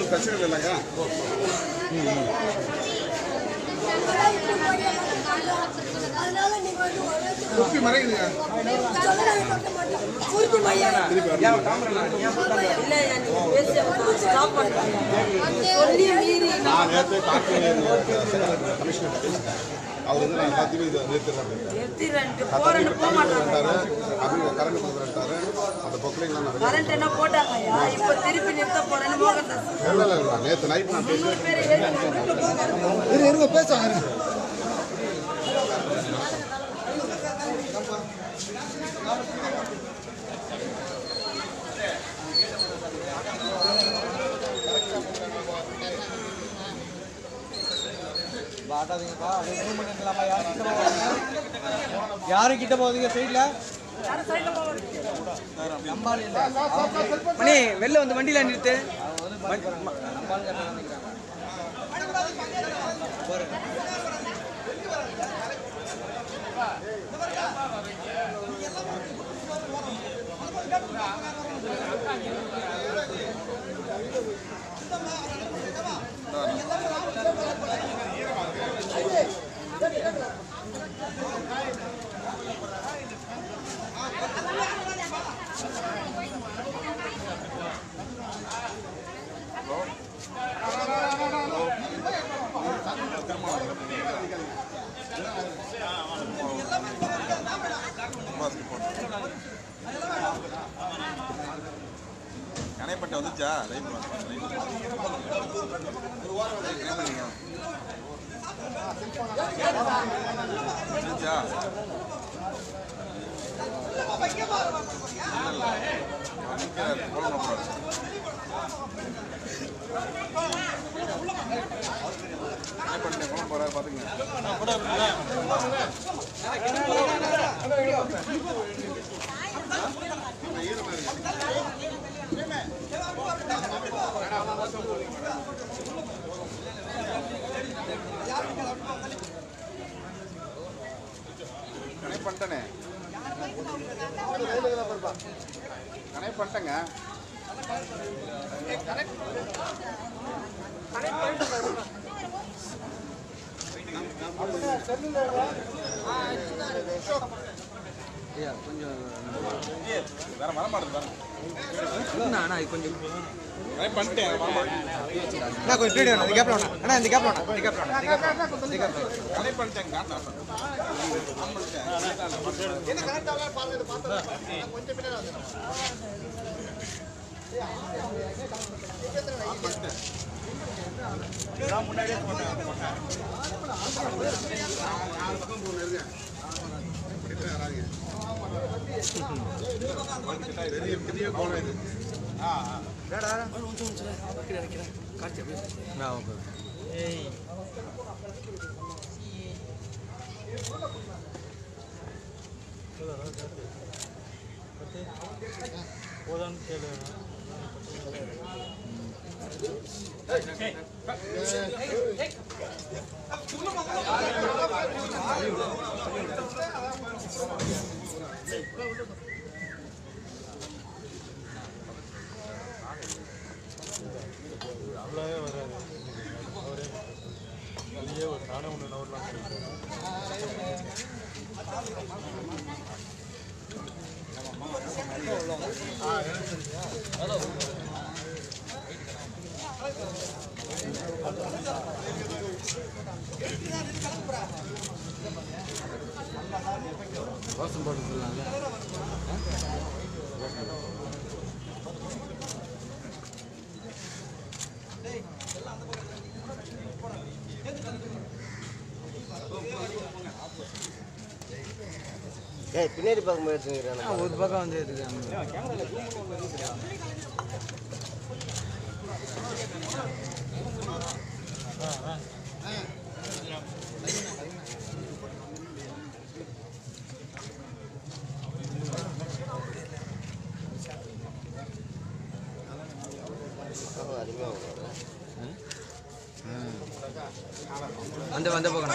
ஒன்றும் பிரச்சனை இல்லைங்க அதனால நீங்க வந்து ஒரே குப்பி மறையுதுங்க சொல்லலாம் பார்க்க மாட்டோம் பூர்த்தி மையம் நான் நேற்று காட்டு கமிஷனர் பேசிட்டேன் அவர் வந்து நான் எல்லாத்தையுமே இதை நிறுத்திடுறேன் கரண்ட் கொடுக்குறேன்ட்டாரு அந்த பொக்கலையும் நான் கரண்ட் என்ன போட்டாங்கய்யா இப்ப திருப்பி நிறுத்த போறேன்னு மோகன்தாஸ் இல்லை இல்லை இல்லை நேற்று நைட் நான் பேசுகிறேன் நூறு பேர் ஏறி இருங்க பேசுவாங்க யாரு கிட்ட போகுதுங்க சைட்ல மணி வெளில வந்து வண்டியில நிறுத்து கனைப்பட்ட வந்துச்சா லைவ் வந்துச்சா குழம்பு போறாரு பாத்துக்கங்க கனெக்ட் பண்ணிட்டேனே கனெக்ட் பண்ணிட்டேங்க வேற வர மாட்டேது பாருங்க அண்ணா இது கொஞ்சம் கனெக்ட் பண்ணிட்டேன் வர மாட்டேன் அண்ணா கொஞ்சம் ஸ்பீடு வேணும் இந்த கேப்ல வேணும் அண்ணா இந்த கேப்ல வேணும் இந்த கேப்ல வேணும் இந்த கேப்ல வேணும் இந்த கேப்ல வேணும் கனெக்ட் பண்ணிட்டேன் காட்டேன் பெரிய பெரிய கோலம் இது ரோசம் போட்டு சொல்லலாம்ல ஏய் பின்னாடி பக்கம் எடுத்துக்கிறேன் ஆ, ஒரு பக்கம் வந்து எடுத்துக்கிறேன் வந்து வந்த பக்கம்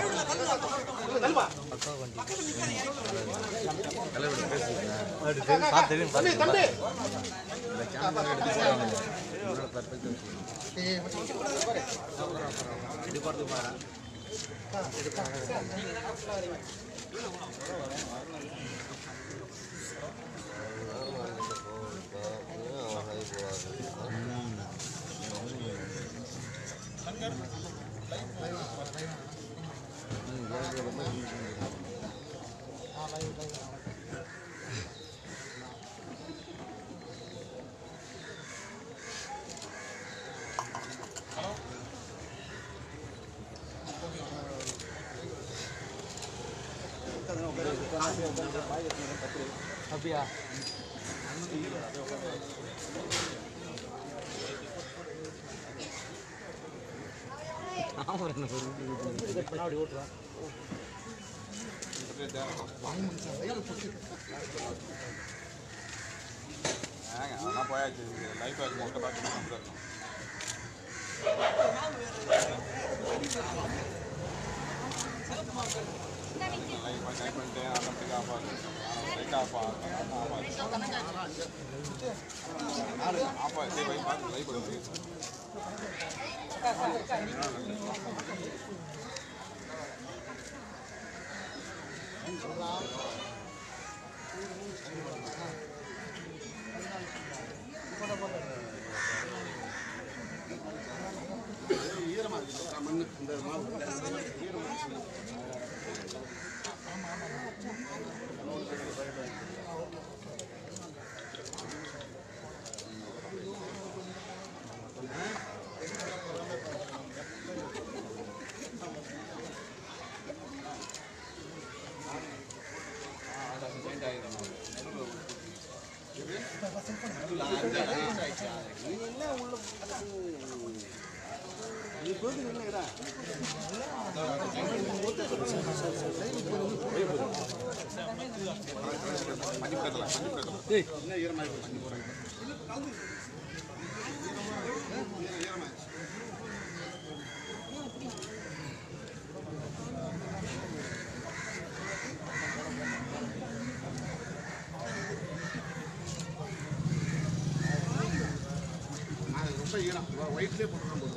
பார்த்து தெரியும் பார்த்து இந்த கேமரா எடுத்து போறாங்க. என்னோட perfect ஆ இருக்கு. அப்படியா ஏங்க அதெல்லாம் போயாச்சு லைஃப் ஆகி மொட்டை பார்த்து வந்துடணும் லைஃப் டைப் பண்ணிட்டு ஆட்டோமேட்டிக்காக ஆஃப் ஆகுது லைட் ஆஃப் ஆகும் ஆஃப் ஆகுது ஆஃப் ஆகுது லைஃப் பார்த்து லைஃப் வருது ஈரமாக இருக்குது மண்ணு இந்த மாவு ஈரமாக மஞ்சள் பேத்தலாம் மஞ்சள் பேத்தலாம் இன்னும் ஈரமாக இருக்குது மண்ணு போகிறாங்க நான் ரொம்ப ஈரம் ஒயிட்லேயே போட்டுருக்கேன் போதும்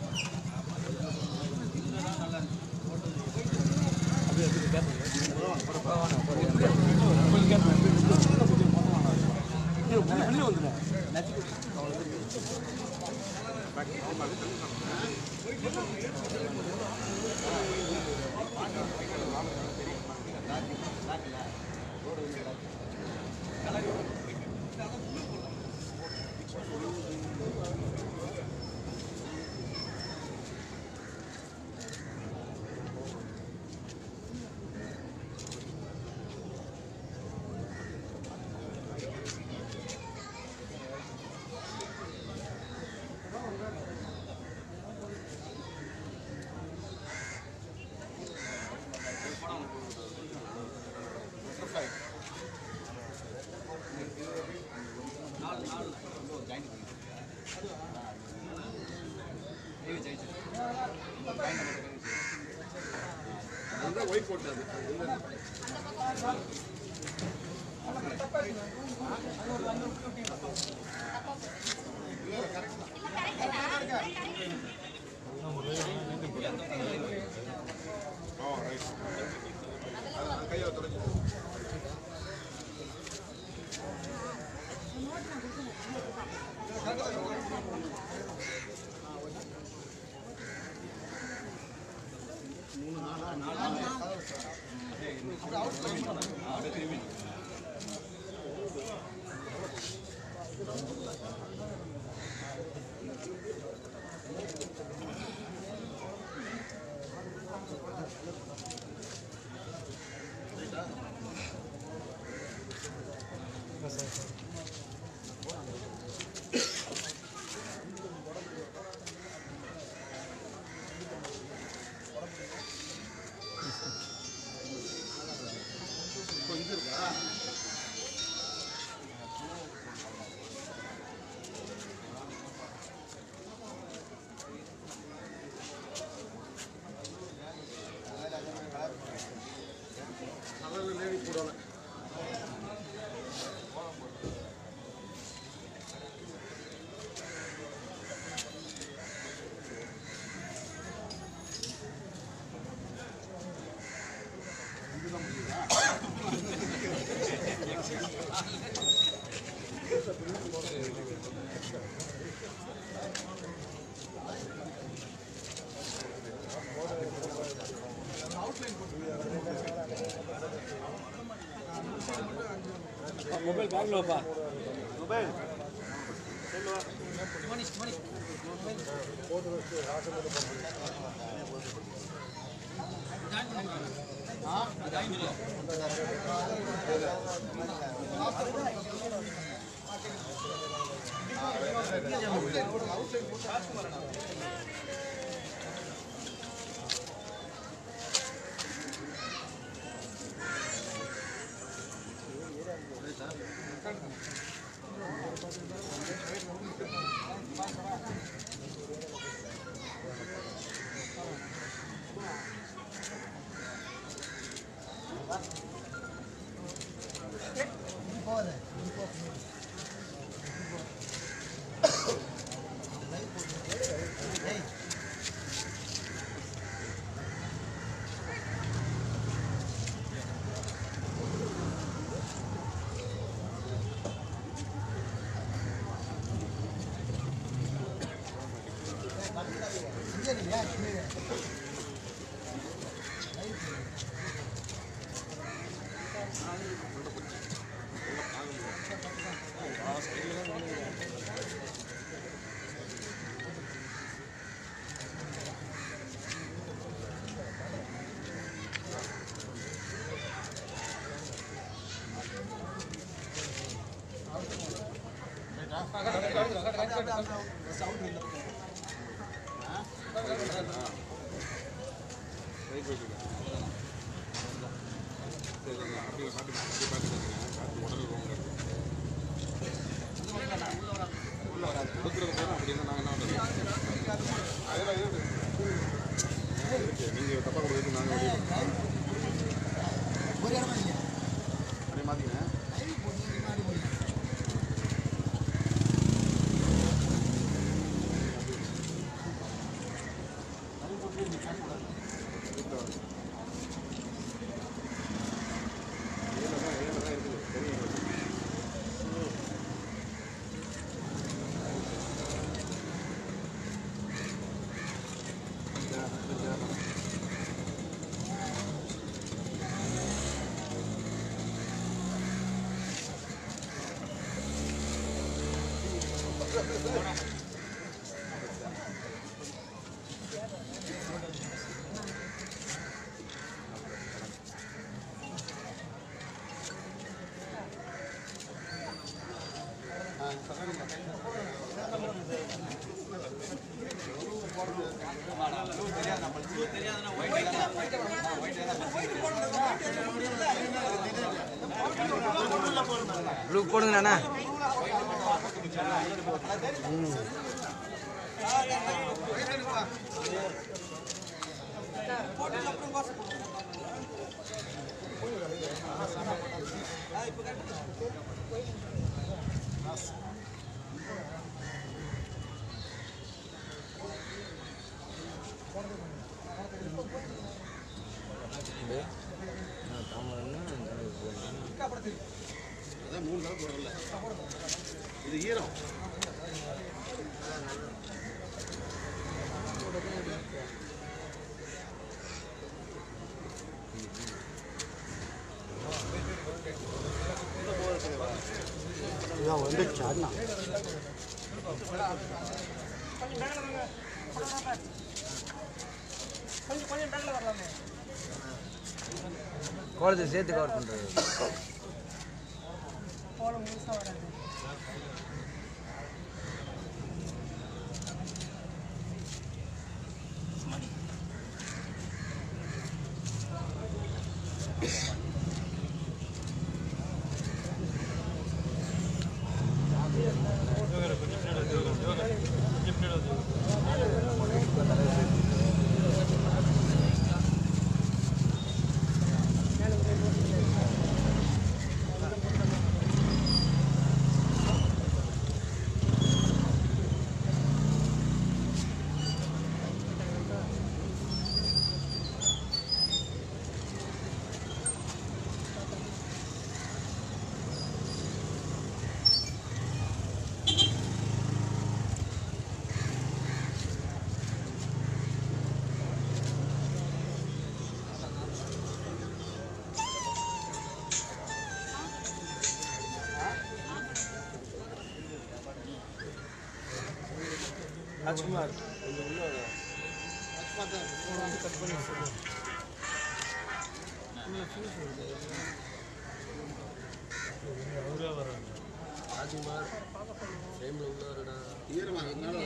அதுதான் ஒயிட் போட்டது ஓ ரைட் கையை தொடச்சி ரைட் போயிட்டு அப்படி பாட்டு அப்படி பாட்டு காற்று உடனே போங்க கொடுக்குறது போதும் அப்படி இருந்தால் நாங்கள் என்ன பண்ணுறது அதெல்லாம் இருக்கு நீங்கள் தப்பாக கொடுக்குறது நாங்கள் வெளியே அப்படியே மாற்றிங்க இதில் தான் இதில் தான் இருக்குது தெரியும் ப்ளூ போடுங்கண்ணா அதான் மூணு நாள் போடல இது ஈரம் கோலத்தை சேர்த்து கவர் பண்ணுறது ராஜ்குமார் கொஞ்சம் உள்ள வாங்க. ராஜ்குமார் ஃப்ரேமில் உள்ள வரடா ஈரமா அதனால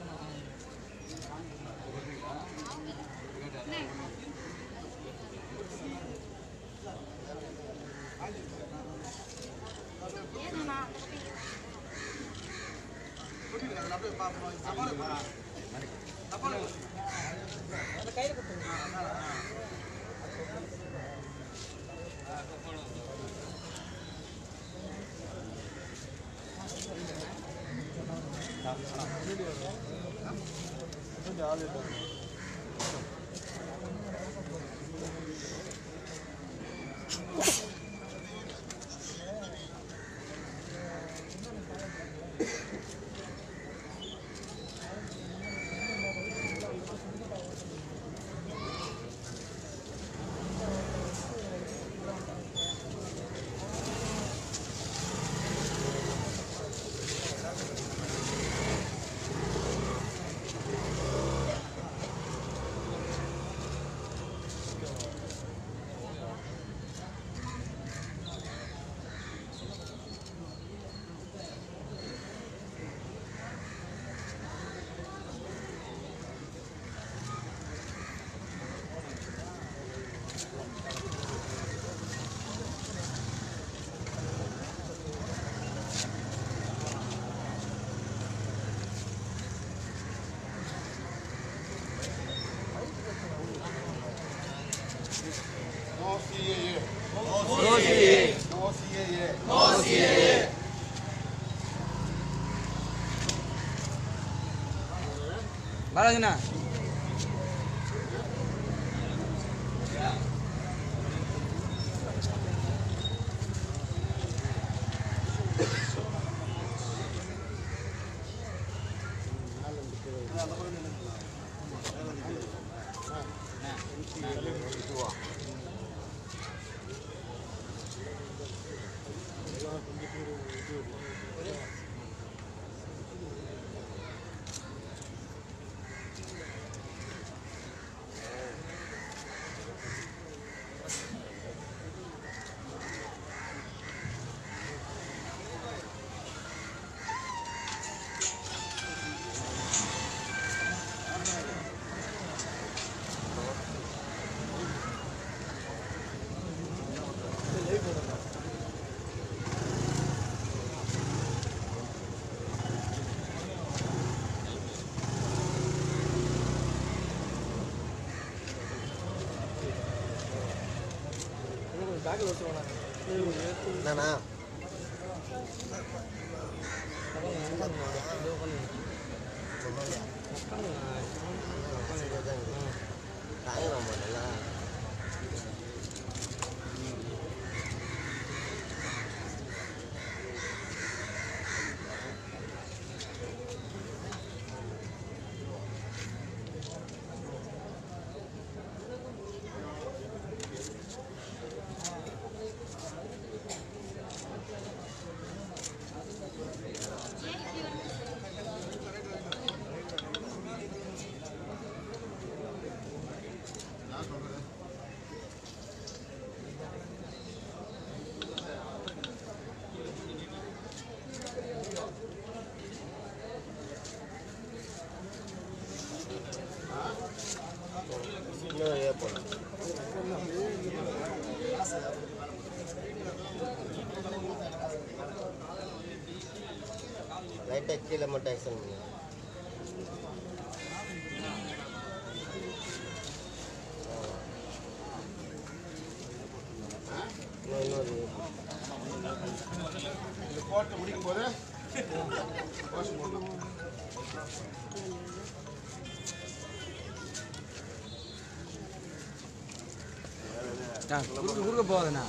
No CAA. No CAA. No CAA. பாலாஜிண்ணா என்னண்ணா தாங்கலாம் மாட்டேங்களா இன்னும் ஏ போகலாம் லைட்டாக கீழே மட்டும் ஆக்ஷன் பண்ணுங்க இன்னும் இன்னொரு இந்த கோட்டை முடிக்கும் போது கோஷம் போடணும் குறுக்க குறுக்க போகாதுண்ணா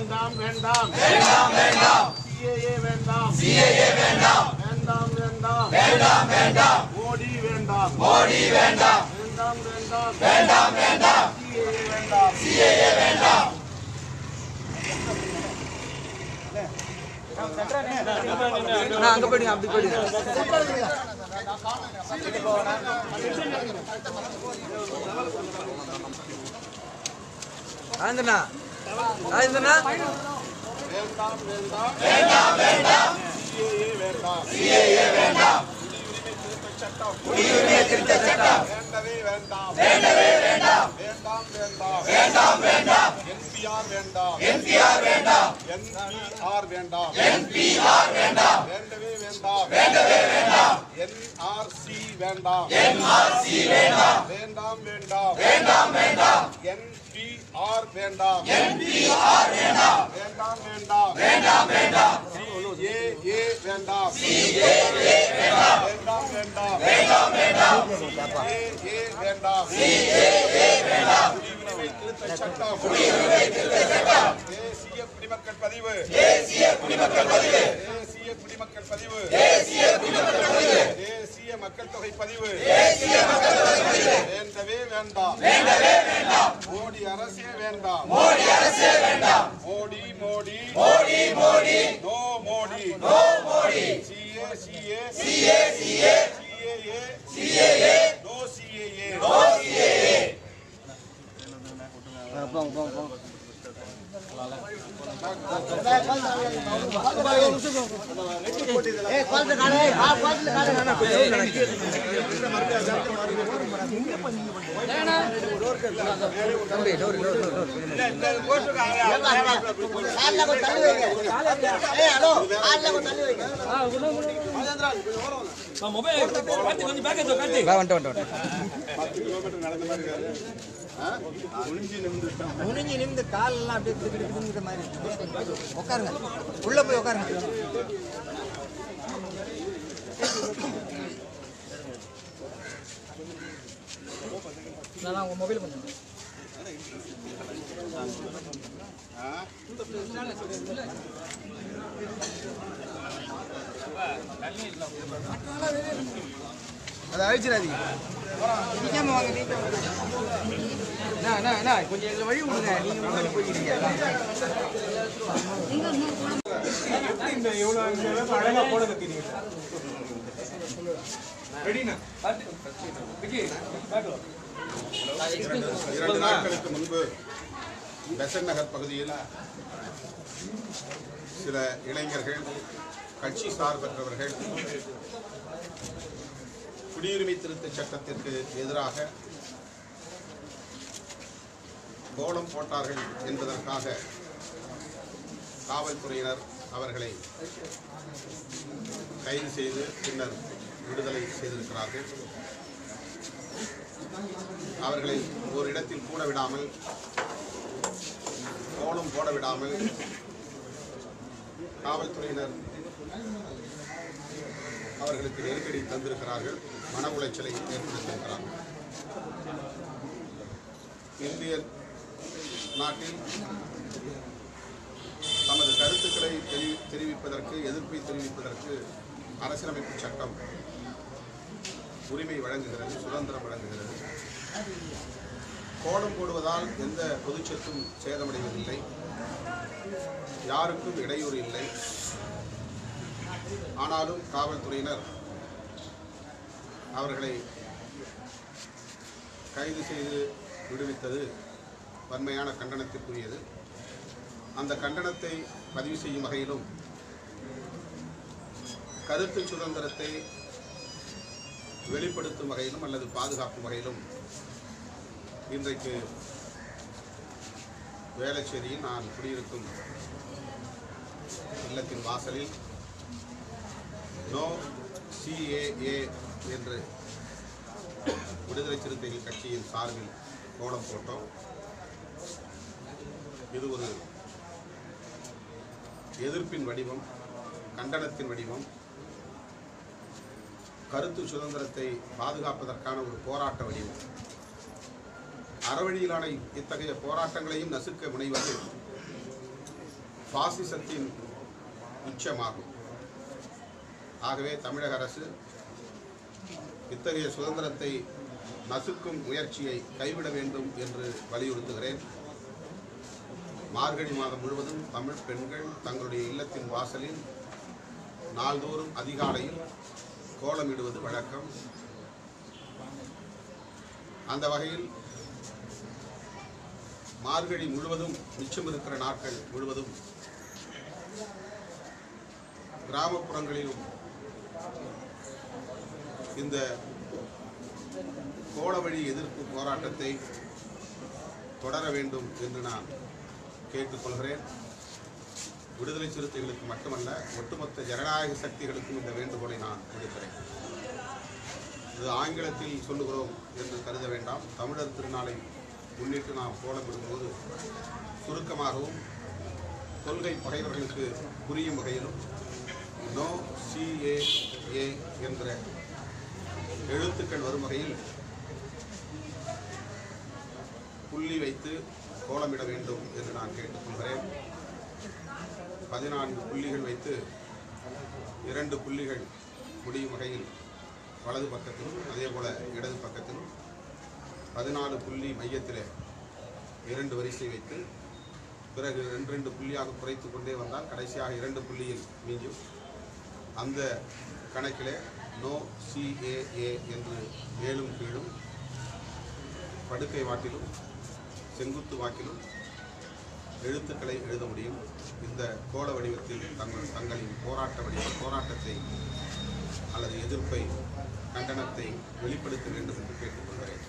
வேண்டாம் வேண்டாம் வேண்டாம் வேண்டாம் சிஏஏ வேண்டாம் சிஏஏ வேண்டாம் வேண்டாம் வேண்டாம் வேண்டாம் வேண்டாம் மோடி வேண்டாம் மோடி வேண்டாம் வேண்டாம் வேண்டாம் வேண்டாம் வேண்டாம் சிஏஏ வேண்டாம் சிஏஏ வேண்டாம் அண்ணா அங்க போயிடுங்க அப்படி போயிடுங்க ஆனந்தண்ணா ஆனந்தண்ணா வேண்டாம் வேண்டாம் வேண்டாம் வேண்டாம் சிஏஏ வேண்டாம் சிஏஏ வேண்டாம் குடியுரிமை திருத்த சட்டம் வேண்டவே வேண்டாம் வேண்டவே வேண்டாம் வேண்டாம் வேண்டாம் வேண்டாம் வேண்டாம் என்பிஆர் வேண்டாம் என்பிஆர் வேண்டாம் என்பிஆர் வேண்டாம் என்பிஆர் வேண்டாம் வேண்டவே வேண்டாம் வேண்டவே வேண்டாம் என்ஆர்சி வேண்டாம் என்ஆர்சி வேண்டாம் வேண்டாம் வேண்டாம் வேண்டாம் வேண்டாம் என்பிஆர் வேண்டாம் என்பிஆர் வேண்டாம் வேண்டாம் வேண்டாம் வேண்டாம் வேண்டாம் சிஏஏ வேண்டாம் சிஏஏ வேண்டாம் வேண்டாம் வேண்டாம் வேண்டாம் வேண்டாம் சிஏஏ வேண்டாம் சிஏஏ வேண்டாம் குடியுரிமை திருத்த சட்டம் குடியுரிமை திருத்த சட்டம் தேசிய குடிமக்கள் பதிவு தேசிய குடிமக்கள் பதிவு தேசிய குடிமக்கள் பதிவு தேசிய குடிமக்கள் பதிவு தேசிய மக்கள் தொகை பதிவு தேசிய மக்கள் தொகை பதிவு வேண்டவே வேண்டாம் வேண்டவே வேண்டாம் மோடி அரசே வேண்டாம் மோடி அரசே வேண்டாம் Modi Modi Modi Modi no Modi no Modi CA CA CA CA CAA CAA no CAA no CAA தம்பி டோர் டோர் டோர் வா வந்துட்டு வந்துட்டு பத்து கிலோமீட்டர் நடந்த மாதிரி இருக்காது ஆ? குனிஞ்சு நின்றுட்டோம் குனிஞ்சு நிமிந்து காலெல்லாம் அப்படியே திக்கு திக்குங்கிற மாதிரி இருக்கு. உட்காருங்க உள்ள போய் உட்காருங்க நான் உங்க மொபைல் பண்ணுங்க ஆ? அதை அழிச்சிடாதீங்க நிக்காம வாங்க நீங்க அண்ணா, அண்ணா, அண்ணா, கொஞ்சம் எங்களை வழி விடுங்க நீங்க முன்னாடி போய்க்கிறீங்க இரண்டு நாட்களுக்கு முன்பு பெசன் நகர் பகுதியில் சில இளைஞர்கள் கட்சி சார்பற்றவர்கள் குடியுரிமை திருத்த சட்டத்திற்கு எதிராக கோலம் போட்டார்கள் என்பதற்காக காவல்துறையினர் அவர்களை கைது செய்து பின்னர் விடுதலை செய்திருக்கிறார்கள் அவர்களை ஒரு இடத்தில் கூட விடாமல் கோலம் போட விடாமல் காவல்துறையினர் அவர்களுக்கு நெருக்கடி தந்திருக்கிறார்கள் மன உளைச்சலை ஏற்படுத்தியிருக்கிறார்கள் இந்திய நாட்டில் தமது கருத்துக்களை தெரி- தெரிவிப்பதற்கு எதிர்ப்பை தெரிவிப்பதற்கு அரசியலமைப்பு சட்டம் உரிமை வழங்குகிறது சுதந்திரம் வழங்குகிறது கோலம் போடுவதால் எந்த பொதுச்சொத்தும் சேதமடைவதில்லை யாருக்கும் இடையூறு இல்லை ஆனாலும் காவல்துறையினர் அவர்களை கைது செய்து விடுவித்தது வன்மையான கண்டனத்திற்குரியது அந்த கண்டனத்தை பதிவு செய்யும் வகையிலும் கருத்து சுதந்திரத்தை வெளிப்படுத்தும் வகையிலும் அல்லது பாதுகாக்கும் வகையிலும் இன்றைக்கு வேளச்சேரியில் நான் குடியிருக்கும் இல்லத்தின் வாசலில் நோ சிஏஏ என்று விடுதலை சிறுத்தைகள் கட்சியின் சார்பில் கோலம் போட்டோம் இது ஒரு எதிர்ப்பின் வடிவம் கண்டனத்தின் வடிவம் கருத்து சுதந்திரத்தை பாதுகாப்பதற்கான ஒரு போராட்ட வடிவம் அறவழியிலான இத்தகைய போராட்டங்களையும் நசுக்க முனைவது பாசிசத்தின் உச்சமாகும் ஆகவே தமிழக அரசு இத்தகைய சுதந்திரத்தை நசுக்கும் முயற்சியை கைவிட வேண்டும் என்று வலியுறுத்துகிறேன் மார்கழி மாதம் முழுவதும் தமிழ் பெண்கள் தங்களுடைய இல்லத்தின் வாசலில் நாள்தோறும் அதிகாலையில் கோலமிடுவது வழக்கம் அந்த வகையில் மார்கழி முழுவதும் மிச்சம் இருக்கிற நாட்கள் முழுவதும் கிராமப்புறங்களிலும் இந்த கோலவழி எதிர்ப்பு போராட்டத்தை தொடர வேண்டும் என்று நான் கேட்டுக்கொள்கிறேன் விடுதலை சிறுத்தைகளுக்கு மட்டுமல்ல ஒட்டுமொத்த ஜனநாயக சக்திகளுக்கும் இந்த வேண்டுகோளை நான் விடுக்கிறேன் இது ஆங்கிலத்தில் சொல்லுகிறோம் என்று கருத வேண்டாம் தமிழர் திருநாளை முன்னிட்டு நாம் கோலமிடும்போது சுருக்கமாகவும் கொள்கை பகைவர்களுக்கு புரியும் வகையிலும் நோ சிஏஏ என்ற எழுத்துக்கள் வரும் வகையில் புள்ளி வைத்து கோலமிட வேண்டும் என்று நான் கேட்டுக்கொள்கிறேன் பதினான்கு புள்ளிகள் வைத்து இரண்டு புள்ளிகள் முடியும் வகையில் வலது பக்கத்திலும் அதே போல இடது பக்கத்திலும் பதினாலு புள்ளி மையத்திலே இரண்டு வரிசை வைத்து பிறகு ரெண்டு ரெண்டு புள்ளியாக குறைத்து கொண்டே வந்தால் கடைசியாக இரண்டு புள்ளியில் மீஞ்சும் அந்த கணக்கிலே நோ சிஏஏ என்று மேலும் கீழும் படுக்கை வாட்டிலும் செங்குத்து வாக்கிலும் எழுத்துக்களை எழுத முடியும் இந்த கோல வடிவத்தில் தங்கள் தங்களின் போராட்ட வடிவ போராட்டத்தை அல்லது எதிர்ப்பை கண்டனத்தை வெளிப்படுத்த வேண்டும் என்று கேட்டுக்கொள்கிறேன்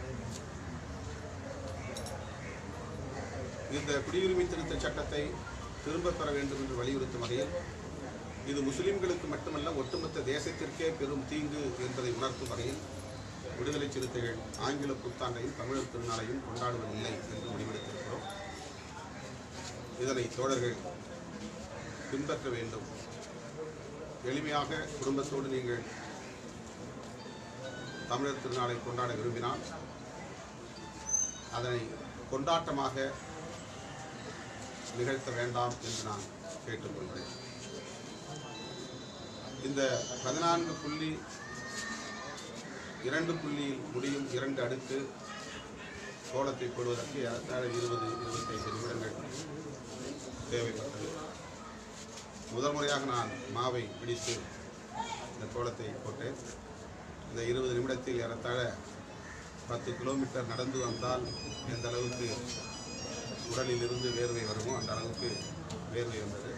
இந்த குடியுரிமை திருத்த சட்டத்தை திரும்பப் பெற வேண்டும் என்று வலியுறுத்தும் வகையில் இது முஸ்லிம்களுக்கு மட்டுமல்ல ஒட்டுமொத்த தேசத்திற்கே பெரும் தீங்கு என்பதை உணர்த்தும் வகையில் விடுதலை சிறுத்தைகள் ஆங்கில புத்தாண்டையும் தமிழர் திருநாளையும் கொண்டாடுவதில்லை என்று முடிவெடுத்திருக்கிறோம் இதனை தோழர்கள் பின்பற்ற வேண்டும் எளிமையாக குடும்பத்தோடு நீங்கள் தமிழர் திருநாளை கொண்டாட விரும்பினால் அதனை கொண்டாட்டமாக நிகழ்த்த வேண்டாம் என்று நான் கேட்டுக்கொள்கிறேன் இந்த பதினான்கு புள்ளி இரண்டு புள்ளியில் முடியும் இரண்டு அடுக்கு கோலத்தை போடுவதற்கு ஏறத்தாழ இருபது இருபத்தைந்து நிமிடங்கள் தேவைப்பட்டது முதல் முறையாக நான் மாவை பிடித்து இந்த கோலத்தை போட்டேன் இந்த இருபது நிமிடத்தில் ஏறத்தாழ பத்து கிலோமீட்டர் நடந்து வந்தால் எந்த அளவுக்கு உடலில் இருந்து வேர்வை வருமோ அந்த அளவுக்கு வேர்வை வந்தது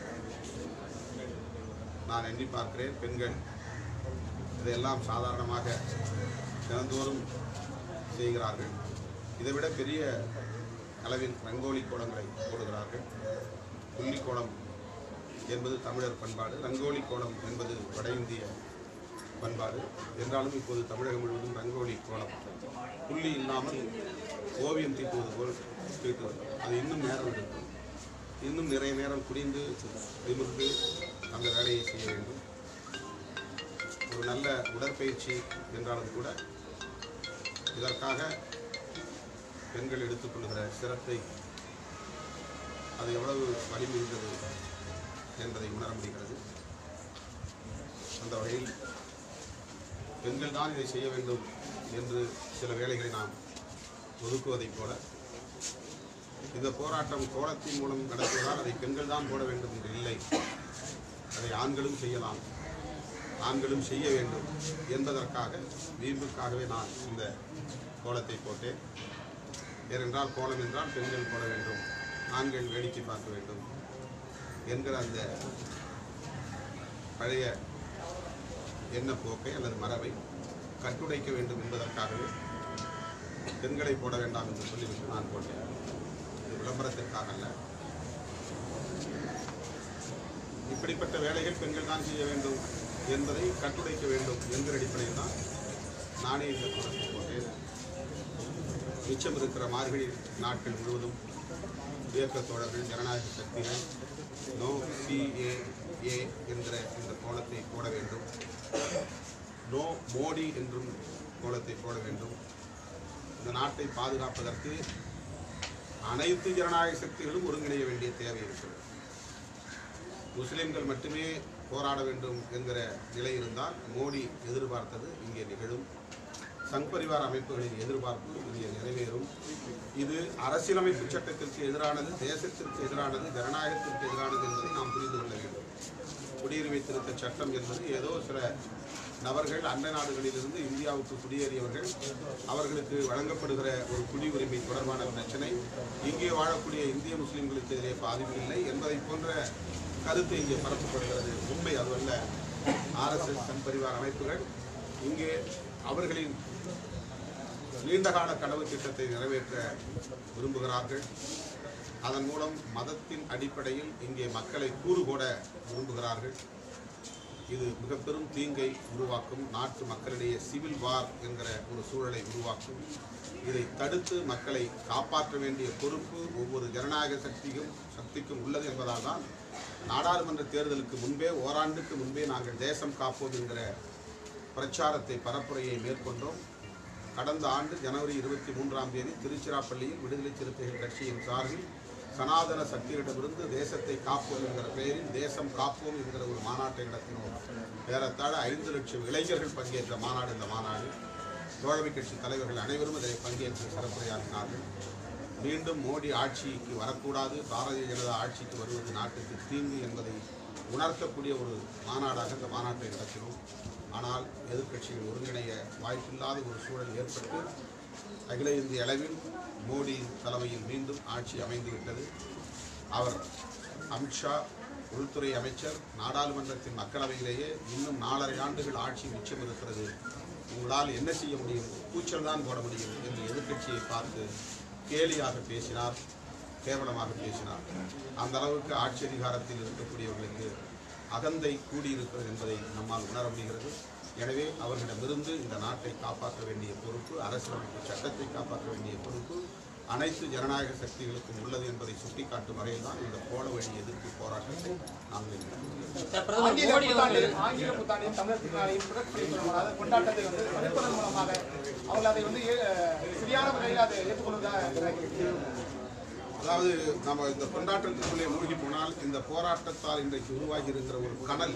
நான் எண்ணி பார்க்கிறேன் பெண்கள் இதையெல்லாம் சாதாரணமாக தினந்தோறும் செய்கிறார்கள் இதைவிட பெரிய அளவில் ரங்கோலி கோலங்களை போடுகிறார்கள் புள்ளி கோலம் என்பது தமிழர் பண்பாடு ரங்கோலி கோலம் என்பது வட இந்திய பண்பாடு என்றாலும் இப்போது தமிழகம் முழுவதும் ரங்கோலி கோலம் புள்ளி இல்லாமல் ஓவியம் தீட்டுவது போல் தீட்டுவது அது இன்னும் நேரம் எடுக்கும் இன்னும் நிறைய நேரம் குடிந்து நிமிர்ந்து அந்த வேலையை செய்ய வேண்டும் ஒரு நல்ல உடற்பயிற்சி என்றாலும் கூட இதற்காக பெண்கள் எடுத்துக்கொள்கிற சிரத்தை அது எவ்வளவு வலிமிகுந்தது என்பதை உணர முடிகிறது அந்த வகையில் பெண்கள் தான் இதை செய்ய வேண்டும் என்று சில வேலைகளை நாம் ஒதுக்குவதைப் போல இந்த போராட்டம் கோலத்தின் மூலம் நடத்துவதால் அதை பெண்கள் தான் போட வேண்டும் என்று இல்லை அதை ஆண்களும் செய்யலாம் ஆண்களும் செய்ய வேண்டும் என்பதற்காக வீம்புக்காகவே நான் இந்த கோலத்தை போட்டேன் ஏனென்றால் கோலம் என்றால் பெண்கள் போட வேண்டும் ஆண்கள் வேடிக்கை பார்க்க வேண்டும் என்கிற அந்த பழைய எண்ணப்போக்கை அல்லது மரபை கட்டுடைக்க வேண்டும் என்பதற்காகவே பெண்களை போட வேண்டாம் என்று சொல்லிவிட்டு நான் போட்டேன் இது விளம்பரத்திற்காக அல்ல இப்படிப்பட்ட வேலைகள் பெண்கள் தான் செய்ய வேண்டும் என்பதை கட்டுடைக்க வேண்டும் என்கிற அடிப்படையில் தான் நானே இந்த கோலத்தை போட்டேன் மிச்சம் இருக்கிற மார்கழி நாட்கள் முழுவதும் இயக்கத் தோழர்கள் ஜனநாயக சக்திகள் நோ சிஏஏ என்கிற இந்த கோலத்தை போட வேண்டும் நோ மோடி என்றும் கோலத்தை போட வேண்டும் இந்த நாட்டை பாதுகாப்பதற்கு அனைத்து ஜனநாயக சக்திகளும் ஒருங்கிணைய வேண்டிய தேவை இருக்கிறது முஸ்லிம்கள் மட்டுமே போராட வேண்டும் என்கிற நிலை இருந்தால் மோடி எதிர்பார்த்தது இங்கே நிகழும் சங் பரிவார அமைப்புகளின் எதிர்பார்ப்பு இங்கே நிறைவேறும் இது அரசியலமைப்பு சட்டத்திற்கு எதிரானது தேசத்திற்கு எதிரானது ஜனநாயகத்திற்கு எதிரானது என்பதை நாம் புரிந்து கொள்ள வேண்டும் குடியுரிமை திருத்த சட்டம் என்பது ஏதோ சில நபர்கள் அண்டை நாடுகளிலிருந்து இந்தியாவுக்கு குடியேறியவர்கள் அவர்களுக்கு வழங்கப்படுகிற ஒரு குடியுரிமை தொடர்பான பிரச்சனை இங்கே வாழக்கூடிய இந்திய முஸ்லிம்களுக்கு எதிரே பாதிப்பு இல்லை என்பதை போன்ற கருத்து இங்கே பரப்பப்படுகிறது உண்மை அதுவல்ல ஆர்எஸ்எஸ் சங் பரிவார அமைப்புகள் இங்கே அவர்களின் நீண்டகால கனவு திட்டத்தை நிறைவேற்ற விரும்புகிறார்கள் அதன் மூலம் மதத்தின் அடிப்படையில் இங்கே மக்களை கூறு போட விரும்புகிறார்கள் இது மிக பெரும் தீங்கை உருவாக்கும் நாட்டு மக்களிடையே சிவில் வார் என்கிற ஒரு சூழலை உருவாக்கும் இதை தடுத்து மக்களை காப்பாற்ற வேண்டிய பொறுப்பு ஒவ்வொரு ஜனநாயக சக்திக்கும் சக்திக்கும் உள்ளது என்பதால் தான் நாடாளுமன்ற தேர்தலுக்கு முன்பே ஓராண்டுக்கு முன்பே நாங்கள் தேசம் காப்போம் என்கிற பிரச்சாரத்தை பரப்புரையை மேற்கொண்டோம் கடந்த ஆண்டு ஜனவரி இருபத்தி மூன்றாம் தேதி திருச்சிராப்பள்ளியில் விடுதலை சிறுத்தைகள் கட்சியின் சார்பில் சனாதன சக்திகளிடமிருந்து தேசத்தை காப்போம் என்கிற பெயரில் தேசம் காப்போம் என்கிற ஒரு மாநாட்டை நடத்தினோம் ஏறத்தாழ ஐந்து லட்சம் இளைஞர்கள் பங்கேற்ற மாநாடு இந்த மாநாடு தோழமை கட்சி தலைவர்கள் அனைவரும் இதில் பங்கேற்று சிறப்புரையாற்றினார்கள் மீண்டும் மோடி ஆட்சிக்கு வரக்கூடாது பாரதிய ஜனதா ஆட்சிக்கு வருவது நாட்டுக்கு தீங்கு என்பதை உணர்த்தக்கூடிய ஒரு மாநாடாக இந்த மாநாட்டை நடத்தினோம் ஆனால் எதிர்க்கட்சிகள் ஒருங்கிணைய வாய்ப்பில்லாத ஒரு சூழல் ஏற்பட்டு அகில இந்திய அளவில் மோடி தலைமையில் மீண்டும் ஆட்சி அமைந்துவிட்டது அவர் அமித்ஷா உள்துறை அமைச்சர் நாடாளுமன்றத்தின் மக்களவையிலேயே இன்னும் நாலரை ஆண்டுகள் ஆட்சி மிச்சம் இருக்கிறது உங்களால் என்ன செய்ய முடியும் கூச்சல் தான் போட முடியும் என்று எதிர்க்கட்சியை பார்த்து கேலியாக பேசினார் கேவலமாக பேசினார் அந்த அளவுக்கு ஆட்சி அதிகாரத்தில் இருக்கக்கூடியவர்களுக்கு அகந்தை கூடியிருக்கிறது என்பதை நம்மால் உணர முடிகிறது எனவே அவர்களிடமிருந்து இந்த நாட்டை காப்பாற்ற வேண்டிய பொறுப்பு அரசியலமைப்பு சட்டத்தை காப்பாற்ற வேண்டிய பொறுப்பு அனைத்து ஜனநாயக சக்திகளுக்கும் உள்ளது என்பதை சுட்டிக்காட்டும் வகையில் தான் இந்த போல வழி எதிர்ப்பு போராட்டத்தை நாங்கள் நடத்துகிறோம். ஆங்கில புத்தாண்டு ஆங்கில புத்தாண்டின் தமிழர் திருநாளையும் புரட்சி அதாவது கொண்டாட்டத்தை வந்து தடுப்பதன் மூலமாக அவர்கள் அதை வந்து ஏ- சரியான முறையில் அதை ஏற்றுக்கொள்வதாக அதாவது நம்ம இந்த கொண்டாட்டத்திற்குள்ளே மூழ்கி போனால் இந்த போராட்டத்தால் இன்றைக்கு உருவாகி இருக்கிற ஒரு கனல்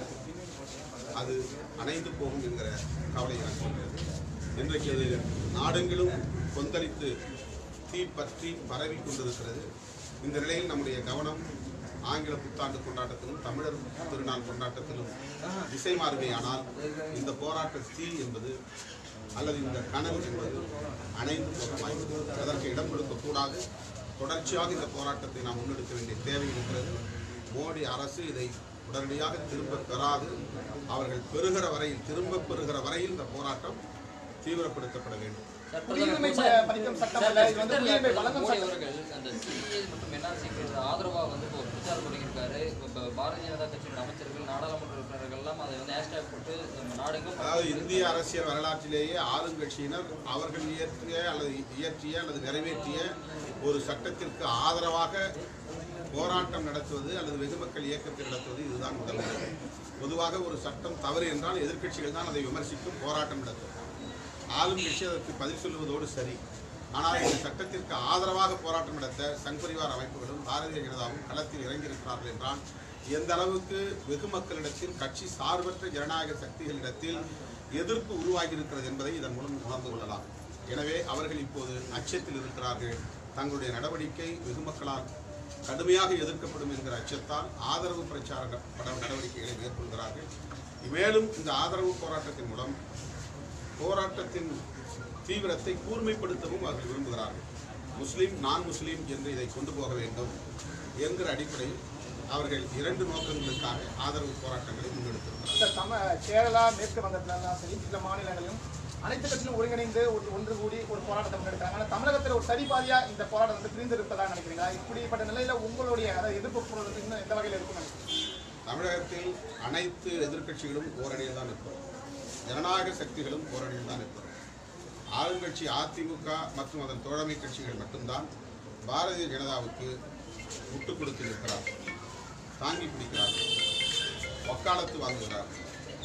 அது அணைந்து போகும் என்கிற கவலை எனக்கு இருக்கிறது இன்றைக்கு அது நாடெங்கிலும் கொந்தளித்து தீ பற்றி பரவி கொண்டிருக்கிறது இந்த நிலையில் நம்முடைய கவனம் ஆங்கில புத்தாண்டு கொண்டாட்டத்திலும் தமிழர் திருநாள் கொண்டாட்டத்திலும் திசை மாறுகையானால் இந்த போராட்ட தீ என்பது அல்லது இந்த கனல் என்பது அணைந்து போக வாய்ப்பு அதற்கு இடம் கொடுக்கக்கூடாது தொடர்ச்சியாக இந்த போராட்டத்தை நாம் முன்னெடுக்க வேண்டிய தேவை இருக்கிறது மோடி அரசு இதை உடனடியாக திரும்ப பெறாது அவர்கள் பெறுகிற வரையில் திரும்ப பெறுகிற வரையில் இந்த போராட்டம் தீவிரப்படுத்தப்பட வேண்டும் குடியுரிமை பதிக்கும் சட்டம் அல்ல இது வந்து குடியுரிமை வழங்கும் மோடி சட்டம் அவர்கள் அந்த சிஏ மற்றும் என்ஆர்சிக்கு ஆதரவா வந்து இப்போ பிரச்சாரம் பண்ணியிருக்காரு இப்போ பாரதிய ஜனதா கட்சியோட அமைச்சர்கள் நாடாளுமன்ற உறுப்பினர்கள் எல்லாம் அதை வந்து ஹேஷ்டேக் போட்டு நம்ம நாடெங்கும் அதாவது இந்திய அரசியல் வரலாற்றிலேயே ஆளுங்கட்சியினர் அவர்கள் இயற்றிய அல்லது இயற்றிய அல்லது நிறைவேற்றிய ஒரு சட்டத்திற்கு ஆதரவாக போராட்டம் நடத்துவது அல்லது வெகுமக்கள் இயக்கத்தை நடத்துவது இதுதான் முதல் முறை பொதுவாக ஒரு சட்டம் தவறு என்றால் எதிர்க்கட்சிகள் தான் அதை விமர்சிக்கும் போராட்டம் நடத்தும் ஆளும் கட்சி அதற்கு பதில் சொல்லுவதோடு சரி ஆனால் இந்த சட்டத்திற்கு ஆதரவாக போராட்டம் நடத்த சங் பரிவார் அமைப்புகளும் பாரதிய ஜனதாவும் களத்தில் இறங்கியிருக்கிறார்கள் என்றால் எந்த அளவுக்கு வெகு மக்களிடத்தில் கட்சி சார்பற்ற ஜனநாயக சக்திகளிடத்தில் எதிர்ப்பு உருவாகி இருக்கிறது என்பதை இதன் மூலம் உணர்ந்து கொள்ளலாம் எனவே அவர்கள் இப்போது அச்சத்தில் இருக்கிறார்கள் தங்களுடைய நடவடிக்கை வெகு மக்களால் கடுமையாக எதிர்க்கப்படும் என்கிற அச்சத்தால் ஆதரவு பிரச்சார நட- நடவடிக்கைகளை மேற்கொள்கிறார்கள் மேலும் இந்த ஆதரவு போராட்டத்தின் மூலம் போராட்டத்தின் தீவிரத்தை கூர்மைப்படுத்தவும் அவர்கள் விரும்புகிறார்கள் முஸ்லீம் நான் முஸ்லீம் என்று இதை கொண்டு போக வேண்டும் என்கிற அடிப்படையில் அவர்கள் இரண்டு நோக்கங்களுக்காக ஆதரவு போராட்டங்களை முன்னெடுத்திருக்கிறார்கள் இந்த தம கேரளா மேற்கு வங்கத்திலாம் சரி சில மாநிலங்களிலும் அனைத்து கட்சியும் ஒருங்கிணைந்து ஒரு ஒன்று கூடி ஒரு போராட்டத்தை முன்னெடுக்கிறாங்க ஆனால் தமிழகத்தில் ஒரு சரிபாதியா இந்த போராட்டம் வந்து பிரிந்து இருப்பதாக நினைக்கிறீங்களா இப்படிப்பட்ட நிலையில உங்களுடைய அதாவது எதிர்ப்பு போறது இன்னும் எந்த வகையில் இருக்கும் நினைக்கிறீங்க தமிழகத்தில் அனைத்து எதிர்க்கட்சிகளும் ஓரணியில் தான் நிற்போம் ஜனநாயக சக்திகளும் ஓரணியில் தான் நிற்போம் ஆளுங்கட்சி அதிமுக மற்றும் அதன் தோழமை கட்சிகள் மட்டும்தான் பாரதிய ஜனதாவுக்கு முட்டுக் கொடுத்து நிற்கிறார்கள் தாங்கி பிடிக்கிறார்கள் வக்காலத்து வாங்குகிறார்கள்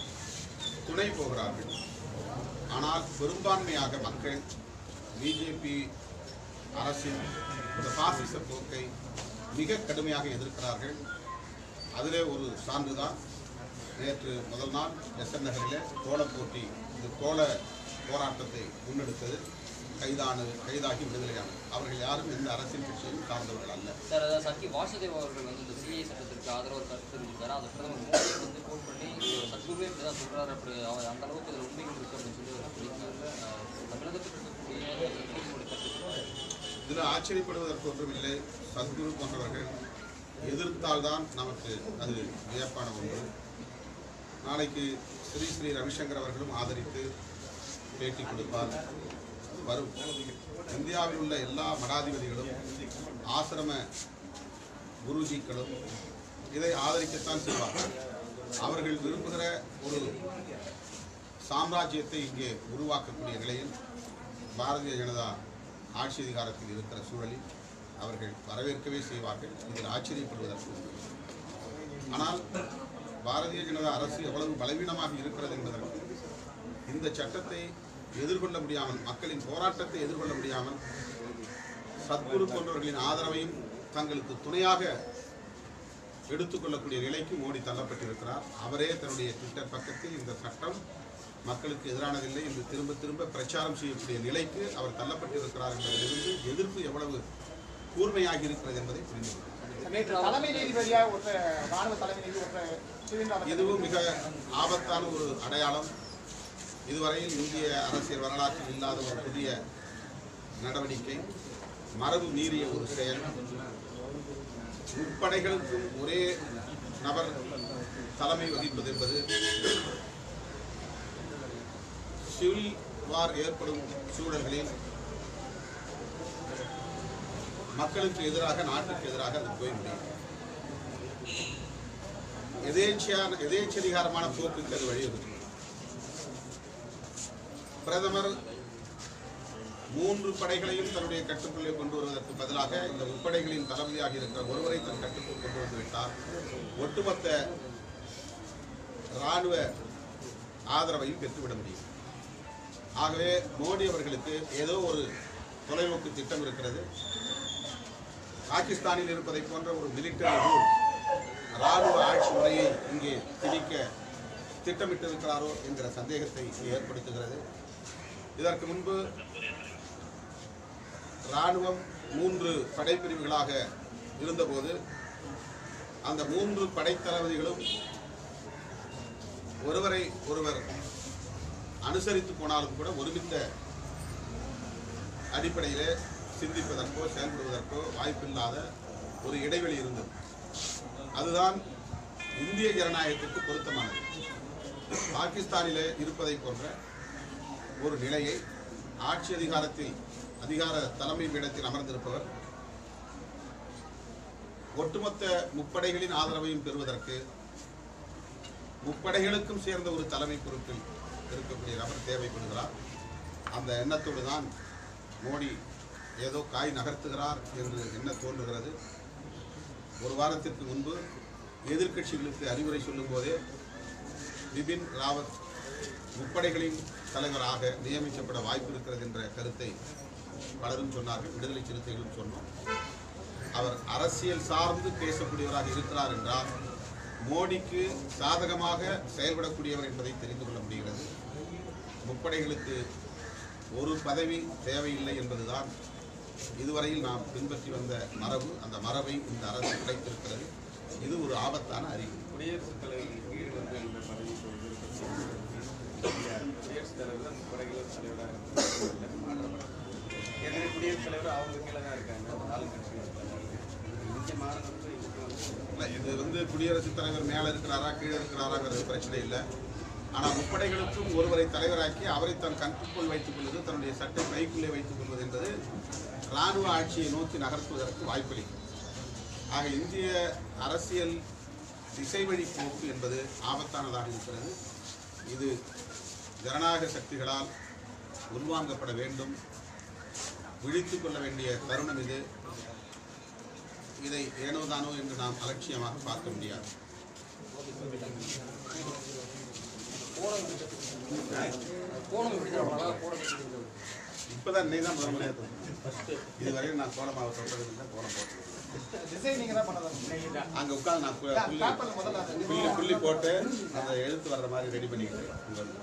துணை போகிறார்கள் ஆனால் பெரும்பான்மையாக மக்கள் பிஜேபி அரசின் இந்த பாசிச போக்கை மிக கடுமையாக எதிர்க்கிறார்கள் அதிலே ஒரு சான்று தான் நேற்று முதல் நாள் எஸ்என் நகரிலே கோலப் போட்டி இந்த கோல போராட்டத்தை முன்னெடுத்தது கைதான கைதாகி விடுதலையானது அவர்கள் யாரும் எந்த அரசியல் கட்சியையும் சார்ந்தவர்கள் அல்ல சார் அதாவது சக்கி வாசுதேவ் அவர்கள் வந்து இந்த சிஐ சட்டத்திற்கு ஆதரவு ஒரு கருத்து தெரிவிச்சிருக்காரு அதை பிரதமர் மோடி வந்து கோட் பண்ணி சத்குருவே இப்படி தான் சொல்றாரு அப்படி அவர் அந்த அளவுக்கு அதில் உண்மைகள் இருக்கு அப்படின்னு சொல்லி அவர் சொல்லியிருக்காரு அஹ் தமிழகத்தில் இருக்கக்கூடிய சத்குருவோட கருத்து இதில் ஆச்சரியப்படுவதற்கு ஒன்றும் இல்லை சத்குரு போன்றவர்கள் எதிர்த்தால்தான் நமக்கு அது வியப்பான ஒன்று நாளைக்கு ஸ்ரீ ஸ்ரீ ரவிசங்கர் அவர்களும் ஆதரித்து பேட்டி கொடுப்பார் வரும் இந்தியாவில் உள்ள எல்லா மடாதிபதிகளும் ஆசிரம குருஜிக்களும் இதை ஆதரிக்கத்தான் செய்வார்கள் அவர்கள் விரும்புகிற ஒரு சாம்ராஜ்யத்தை இங்கே உருவாக்கக்கூடிய நிலையில் பாரதிய ஜனதா ஆட்சி அதிகாரத்தில் இருக்கிற சூழலில் அவர்கள் வரவேற்கவே செய்வார்கள் இதில் ஆச்சரியப்படுவதற்கு ஒன்றும் இல்லை. ஆனால் பாரதிய ஜனதா அரசு எவ்வளவு பலவீனமாக இருக்கிறது என்பதற்கு இந்த சட்டத்தை எதிர்கொள்ள முடியாமல் மக்களின் போராட்டத்தை எதிர்கொள்ள முடியாமல் சத்குரு போன்றவர்களின் ஆதரவையும் தங்களுக்கு துணையாக எடுத்துக்கொள்ளக்கூடிய நிலைக்கு மோடி தள்ளப்பட்டிருக்கிறார் அவரே தன்னுடைய ட்விட்டர் பக்கத்தில் இந்த சட்டம் மக்களுக்கு எதிரானதில்லை என்று திரும்ப திரும்ப பிரச்சாரம் செய்யக்கூடிய நிலைக்கு அவர் தள்ளப்பட்டிருக்கிறார் என்பதிலிருந்து எதிர்ப்பு எவ்வளவு கூர்மையாகி இருக்கிறது என்பதை புரிந்து கொள்ளும் நேற்று தலைமை நீதிபதியா ஒருத்தர் ராணுவ தலைமை நீதிபதி ஒருத்தர் சிவீந்திர இதுவும் மிக ஆபத்தான ஒரு அடையாளம் இதுவரையில் இந்திய அரசியல் வரலாற்றில் இல்லாத ஒரு புதிய நடவடிக்கை மரபு மீறிய ஒரு செயல் முப்படைகளுக்கும் ஒரே நபர் தலைமை வகிப்பது என்பது சிவில் வார் ஏற்படும் சூழல்களில் மக்களுக்கு எதிராக நாட்டுக்கு எதிராக அது போய் முடியும் எதேச்சியான எதேச்சதிகாரமான போக்குக்கு அது வழிவகுக்கும் பிரதமர் மூன்று படைகளையும் தன்னுடைய கட்டுக்குள்ளே கொண்டு வருவதற்கு பதிலாக இந்த முப்படைகளின் தளபதியாக இருக்கிற ஒருவரை தன் கட்டுக்குள் கொண்டு வந்து விட்டார் ஒட்டுமொத்த இராணுவ ஆதரவையும் பெற்றுவிட முடியும் ஆகவே மோடி அவர்களுக்கு ஏதோ ஒரு தொலைநோக்கு திட்டம் இருக்கிறது பாகிஸ்தானில் இருப்பதை போன்ற ஒரு மிலிட்டரி ரூல் ராணுவ ஆட்சி முறையை இங்கே திணிக்க திட்டமிட்டிருக்கிறாரோ என்கிற சந்தேகத்தை ஏற்படுத்துகிறது இதற்கு முன்பு ராணுவம் மூன்று படைப்பிரிவுகளாக இருந்தபோது அந்த மூன்று படைத்தளபதிகளும் ஒருவரை ஒருவர் அனுசரித்து போனாலும் கூட ஒருமித்த அடிப்படையிலே சிந்திப்பதற்கோ செயல்படுவதற்கோ வாய்ப்பில்லாத ஒரு இடைவெளி இருந்தது அதுதான் இந்திய ஜனநாயகத்திற்கு பொருத்தமானது பாகிஸ்தானிலே இருப்பதை போன்ற ஒரு நிலையை ஆட்சி அதிகாரத்தில் அதிகார தலைமை பீடத்தில் அமர்ந்திருப்பவர் ஒட்டுமொத்த முப்படைகளின் ஆதரவையும் பெறுவதற்கு முப்படைகளுக்கும் சேர்ந்த ஒரு தலைமை பொறுப்பில் இருக்கக்கூடிய நபர் தேவைப்படுகிறார் அந்த எண்ணத்தோடு தான் மோடி ஏதோ காய் நகர்த்துகிறார் என்று எண்ண தோன்றுகிறது ஒரு வாரத்திற்கு முன்பு எதிர்க்கட்சிகளுக்கு அறிவுரை சொல்லும் போதே பிபின் ராவத் முப்படைகளின் தலைவராக நியமிக்கப்பட வாய்ப்பு இருக்கிறது என்ற கருத்தை பலரும் சொன்னார்கள் விடுதலை சிறுத்தைகளும் சொன்னோம் அவர் அரசியல் சார்ந்து பேசக்கூடியவராக இருக்கிறார் என்றால் மோடிக்கு சாதகமாக செயல்படக்கூடியவர் என்பதை தெரிந்து கொள்ள முடிகிறது முப்படைகளுக்கு ஒரு பதவி தேவையில்லை என்பதுதான் இதுவரையில் நாம் பின்பற்றி வந்த மரபு அந்த மரபை இந்த அரசு கிடைத்திருக்கிறது இது ஒரு ஆபத்தான அறிவு குடியரசுத் தலைவர் கீழ் வந்து அந்த பதவி குடியரசுத் தலைவர் தான் முப்படைகள் தலைவராக மாற்றப்படும் ஏற்கனவே குடியரசுத் தலைவர் அவங்க கீழே தான் இருக்காங்க ஆளுங்கட்சிகள் இருக்காங்க இங்கே மாநிலத்தில் இதுக்கு வந்து இல்லை, இது வந்து குடியரசுத் தலைவர் மேலே இருக்கிறாரா கீழே இருக்கிறாராங்கிறது பிரச்சனை இல்லை ஆனால் முப்படைகளுக்கும் ஒருவரை தலைவராக்கி அவரை தன் கட்டுக்குள் வைத்துக் கொள்வது தன்னுடைய சட்டை கைக்குள்ளே வைத்துக் கொள்வது என்பது இராணுவ ஆட்சியை நோக்கி நகர்த்துவதற்கு வாய்ப்பளிக்கும் ஆக இந்திய அரசியல் திசைவழி போக்கு என்பது ஆபத்தானதாக இருக்கிறது இது ஜனநாயக சக்திகளால் உள்வாங்கப்பட வேண்டும் விழித்துக் கொள்ள வேண்டிய தருணம் இது இதை ஏனோ தானோ என்று நாம் அலட்சியமாக பார்க்க முடியாது கோணம் எப்படி சார் அழகாக போட தெரியுது இப்பதான் இன்னைக்கு தான் முதல் முறையாக தோணும் இதுவரையும் நான் கோலமாவை தொட்டது இல்லை கோலம் போட்டது டிசைன் நீங்க தான் பண்ணதா அங்கே உட்காந்து நான் பு- புள்ளி பேப்பர்ல முதல்ல அது புள்ளி புள்ளி போட்டு அந்த எழுத்து வர்ற மாதிரி ரெடி பண்ணிக்கிட்டு இங்க வந்து.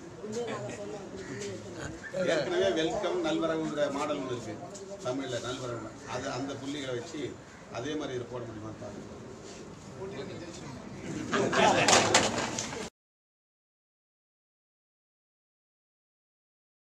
ஏற்கனவே வெல்கம் நல்வரவுங்கிற மாடல் ஒன்று இருக்கு தமிழ்ல நல்வரவு அது அந்த புள்ளிகளை வச்சு அதே மாதிரி இதை போட முடியுமா பாருங்க போட்டியில நீங்க ஜெயிச்சிருக்கீங்க.